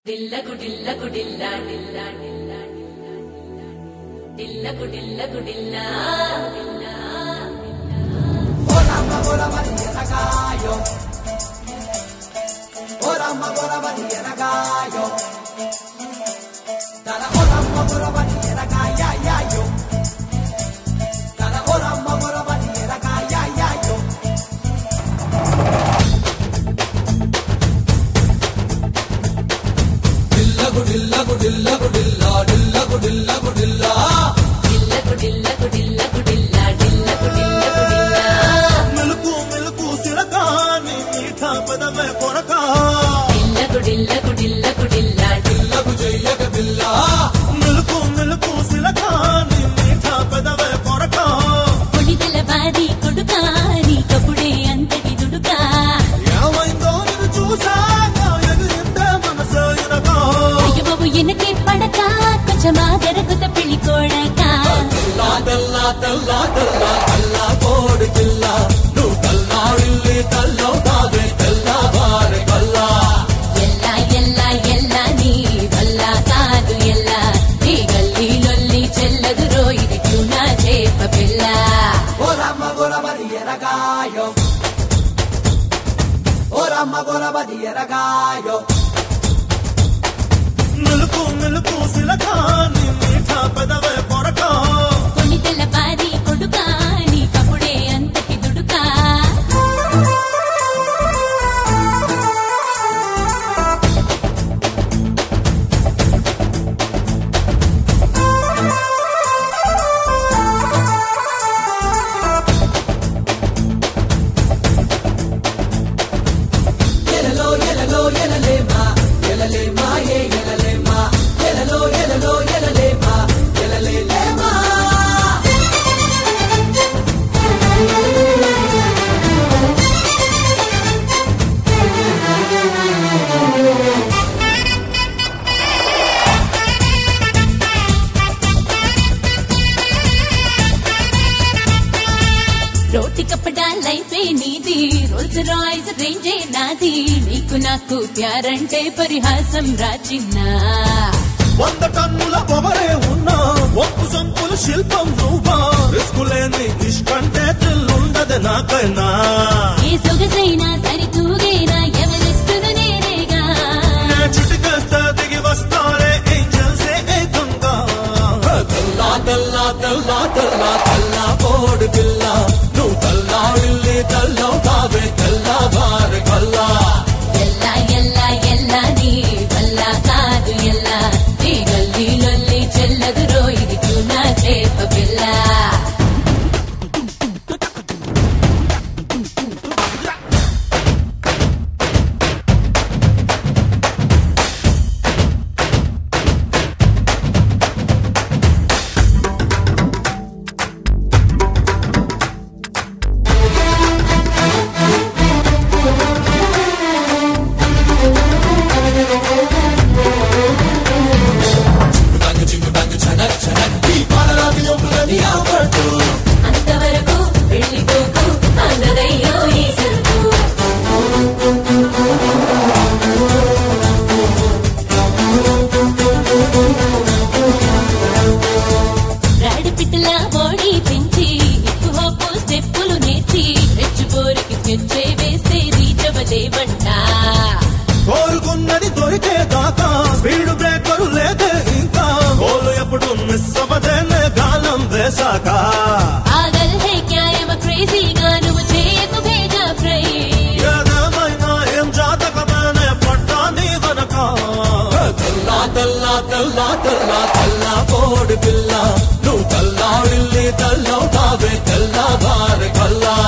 డిల్లకు డిల్లకు డిల్లా డిల్లా డిల్లా డిల్లకు డిల్లకు డిల్లా డిల్లా డిల్లకు డిల్లకు డిల్లకు డిల్లా డిల్లకు డిల్లకు డిల్లా మెలుకు మెలుకు సిరకాని మీఠ పదమే కొరక డిల్లకు డిల్లకు డిల్లకు డిల్లా పిల్లకు చెయ్యక పిల్ల మెలుకు మెలుకు సిరకాని మీఠ పదమే కొరక కొడిదల బాది కొడుకా నీకప్పుడే అంతటి దుడుకా ఏమైందో నిన్ను చూసాక ఎగిరిందే మనసు ఎనక అయ్యబాబు ఎనకే పడక కొంచెం ఆదరకుత పెళ్లి కోడక తెల్లా తెల్లా తెల్లా తెల్లా తెల్లా కోడి పిల్ల నువ్వు తల్లాడిల్లి తల్లో కాదే తెల్లా వారి కల్లా ఎల్లా ఎల్లా ఎల్లా నీ వల్ల కాదు ఎల్లా నీ గల్లీ లొల్లి చెల్లదు రోయిది క్యూనా చేప పిల్ల ఓరమ్మ గొరబది ఎరగాయో ఓరమ్మ గొరబది ఎరగాయో మెలుకు మెలుకు సిలకాని మీఠ పదవే కొరక కొడిదల బాది కొడుకా నీకప్పుడే అంతటి దుడుకా ఎలలో ఎలలో ఎలలేమా ఎలలేమా ఏ ఎలలేమా ఎలలో ఎలలో ఎలలేమా ఎలలేమా రోటి కప్పడా లైఫే నీది రోల్స్ రాయ్స్ రేంజే నాది నీకు నాకు ప్యారంటే పరిహాసం రాచిన్నా వంద టన్నుల పొగరే ఉన్నా ఒప్పు సంపుల శిల్పం నువ్వా రిస్కు లేని ఇష్టంటే తెల్లుండదు నాకైనా ఏ సొగసైనా సరితూగైనా ఎవరిస్తును నేనేగా నే చిటికేస్తే దిగి వస్తారే ఏంజల్సే ఏకంగా తెల్లా తెల్లా తెల్లా తెల్లా తెల్లా కోడి పిల్ల నువ్వు తల్లాడిల్లి తెల్లో కావే తెల్లా వారి కల్లా ఎల్లా ఎల్లా ఎల్లా నీ వల్ల కాదు ఎల్లా నీ గల్లీ లొల్లి చెల్లదు రోయిది నా చేప పిల్ల అంతవరకు వెళ్ళిపోకు అందరయ్యో ఈ సరుకు రాడి పిట్టల బాడీ పెంచి హిప్ హాప్ స్టెప్పులు నేర్చి రెచ్చిపోరికి స్కెచ్చే వేస్తే రీచవలేవంట కోరుకున్నది దొరికే దాకా స్పీడ్ బ్రేకర్ లేదే ఇంకా గోలు ఎప్పుడు మిస్ అవ్వదేనే గాలం వేశాక ఆగల్ హే క్యా ఎమ క్రేజీగా నువ్వు చేయకు భేజా ఫ్రై ఏదేమైనా ఏం జాతకమేనే పడ్డా నీ వెనక తెల్లా తెల్లా తెల్లా తెల్లా తెల్లా కోడి పిల్ల నువ్వు తల్లాడిల్లి తెల్లవు కావే తెల్ల వారి కల్లా